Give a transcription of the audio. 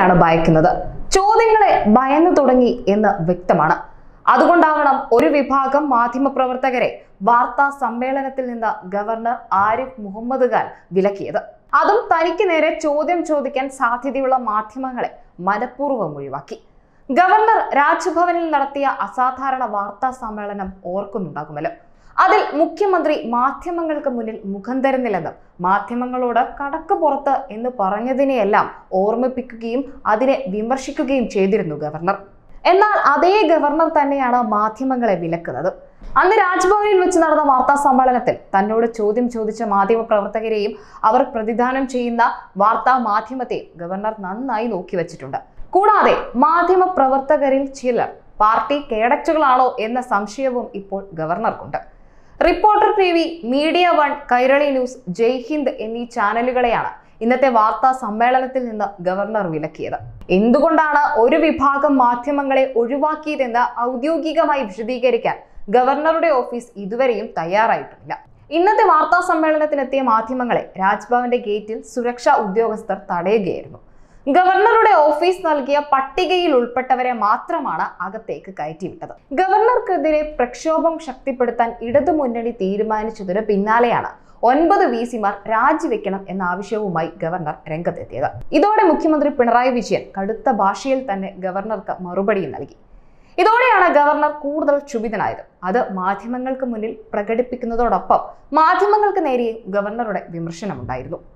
തന്നെയാണ് ഭയക്കുന്നത് ചോദ്യങ്ങളെ ഭയന്നു തുടങ്ങി എന്ന് വ്യക്തമാണ് അതുകൊണ്ടാവണം ഒരു വിഭാഗം മാധ്യമപ്രവർത്തകരെ വാർത്താ സമ്മേളനത്തിൽ നിന്ന് ഗവർണർ ആരിഫ് മുഹമ്മദ് ഖാൻ വിലക്കിയത് അതും തനിക്ക് നേരെ ചോദ്യം ചോദിക്കാൻ സാധ്യതയുള്ള മാധ്യമങ്ങളെ മനഃപൂർവ്വം ഒഴിവാക്കി ഗവർണർ രാജ്ഭവനിൽ നടത്തിയ അസാധാരണ വാർത്താ സമ്മേളനം ഓർക്കുന്നുണ്ടാകുമല്ലോ അതിൽ മുഖ്യമന്ത്രി മാധ്യമങ്ങൾക്ക് മുന്നിൽ മുഖം തരുന്നില്ലെന്നും മാധ്യമങ്ങളോട് കടക്ക് പുറത്ത് എന്ന് പറഞ്ഞതിനെയെല്ലാം ഓർമ്മിപ്പിക്കുകയും അതിനെ വിമർശിക്കുകയും ചെയ്തിരുന്നു ഗവർണർ എന്നാൽ അതേ ഗവർണർ തന്നെയാണ് മാധ്യമങ്ങളെ വിലക്കുന്നത് അന്ന് രാജ്ഭവനിൽ വെച്ച് നടന്ന വാർത്താ സമ്മേളനത്തിൽ തന്നോട് ചോദ്യം ചോദിച്ച മാധ്യമ പ്രവർത്തകരെയും അവർ പ്രതിദാനം ചെയ്യുന്ന വാർത്താ മാധ്യമത്തെയും ഗവർണർ നന്നായി നോക്കി വച്ചിട്ടുണ്ട് കൂടാതെ മാധ്യമ പ്രവർത്തകരിൽ ചിലർ പാർട്ടി കേഡറ്റുകളാണോ എന്ന സംശയവും ഇപ്പോൾ ഗവർണർക്കുണ്ട് reporter T V media one Kairali news Jai Hind എന്നീ ചാനലുകളെയാണ് ഇന്നത്തെ വാർത്താ സമ്മേളനത്തിൽ നിന്ന് ഗവർണർ വിലക്കിയത് എന്തുകൊണ്ടാണ് ഒരു വിഭാഗം മാധ്യമങ്ങളെ ഒഴിവാക്കിയതെന്ന് ഔദ്യോഗികമായി വിശദീകരിക്കാൻ ഗവർണറുടെ ഓഫീസ് ഇതുവരെയും തയ്യാറായിട്ടുമില്ല ഇന്നത്തെ വാർത്താ സമ്മേളനത്തിനെത്തിയ മാധ്യമങ്ങളെ രാജ്ഭവന്റെ ഗേറ്റിൽ സുരക്ഷാ ഉദ്യോഗസ്ഥർ തടയുകയായിരുന്നു ഗവർണറുടെ ഓഫീസ് നൽകിയ പട്ടികയിൽ ഉൾപ്പെട്ടവരെ മാത്രമാണ് അകത്തേക്ക് കയറ്റിവിട്ടത് ഗവർണർക്കെതിരെ പ്രക്ഷോഭം ശക്തിപ്പെടുത്താൻ ഇടതുമുന്നണി തീരുമാനിച്ചതിന് പിന്നാലെയാണ് ഒൻപത് വി സിമാർ രാജിവെക്കണം എന്ന ആവശ്യവുമായി ഗവർണർ രംഗത്തെത്തിയത് ഇതോടെ മുഖ്യമന്ത്രി പിണറായി വിജയൻ കടുത്ത ഭാഷയിൽ തന്നെ ഗവർണർക്ക് മറുപടിയും നൽകി ഇതോടെയാണ് ഗവർണർ കൂടുതൽ ക്ഷുഭിതനായത് അത് മാധ്യമങ്ങൾക്ക് മുന്നിൽ പ്രകടിപ്പിക്കുന്നതോടൊപ്പം മാധ്യമങ്ങൾക്ക് നേരെയും ഗവർണറുടെ വിമർശനമുണ്ടായിരുന്നു